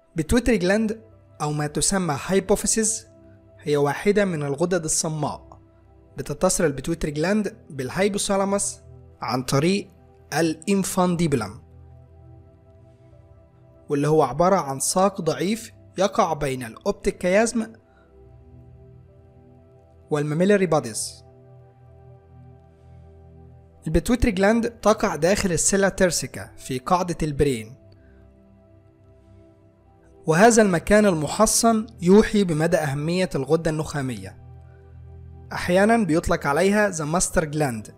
بيتويتري جلاند أو ما تسمى هايبوفيسيس هي واحدة من الغدد الصماء بتتصل البيتويتري جلاند بالهايبوثالاموس عن طريق الانفانديبولم واللي هو عبارة عن ساق ضعيف يقع بين الأوبتيك كيازم والماميلاري باديز البيتويتري جلاند تقع داخل السيلا تيرسيكا في قاعدة البرين وهذا المكان المحصن يوحي بمدى أهمية الغدة النخامية أحيانا بيطلق عليها ذا ماستر جلاند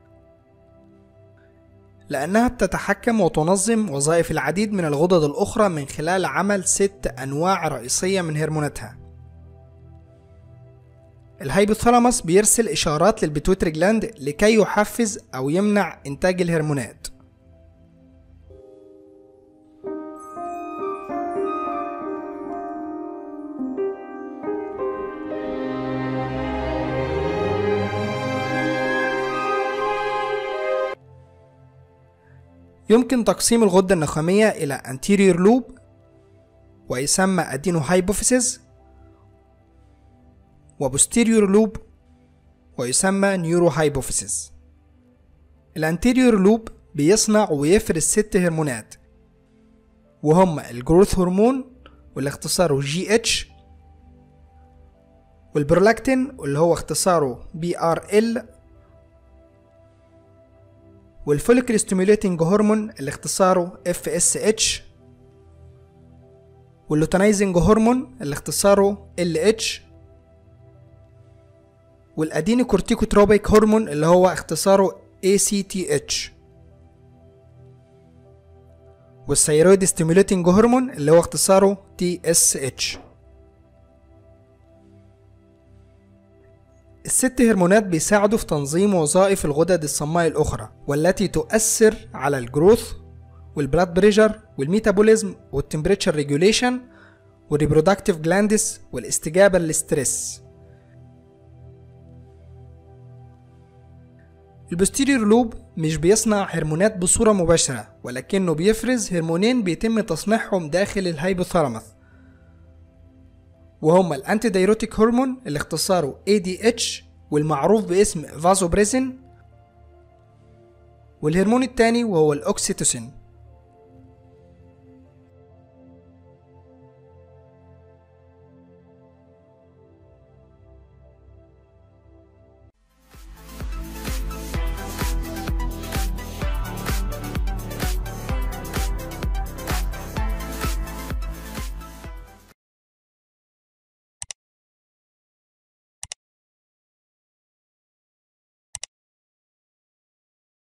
لأنها بتتحكم وتنظم وظائف العديد من الغدد الأخرى من خلال عمل ست أنواع رئيسية من هرموناتها الهايبوثالاموس بيرسل إشارات للبيتويتري جلاند لكي يحفز أو يمنع إنتاج الهرمونات يمكن تقسيم الغدة النخامية إلى anterior loop ويسمى adenohypophysis و posterior loop ويسمى neurohypophysis الانتيريور لوب بيصنع ويفرز ست هرمونات وهم الجروث هرمون واللي اختصاره جي اتش والبرولاكتين واللي هو اختصاره بي ار ال والفوليكل ستيميوليتنج هرمون اللي اختصاره اف اس اتش واللوتينايزنج هرمون اللي اختصاره ال اتش والاديني كورتيكوتروبيك هرمون اللي هو اختصاره ACTH والثيرويد ستيميوليتنج هرمون اللي هو اختصاره TSH الست هرمونات بيساعدوا في تنظيم وظائف الغدد الصماء الأخرى والتي تؤثر على الجروث والبلاد بريشر والميتابوليزم والتمبريتشر ريجوليشن والريبرودكتيف جلاندس والاستجابة للستريس البوستيريور لوب مش بيصنع هرمونات بصورة مباشرة ولكنه بيفرز هرمونين بيتم تصنيعهم داخل الهايبوثالاموس وهما الانتي دايروتيك هرمون اللي اختصاره ADH والمعروف باسم فازوبريزين والهرمون التاني وهو الاوكسيتوسين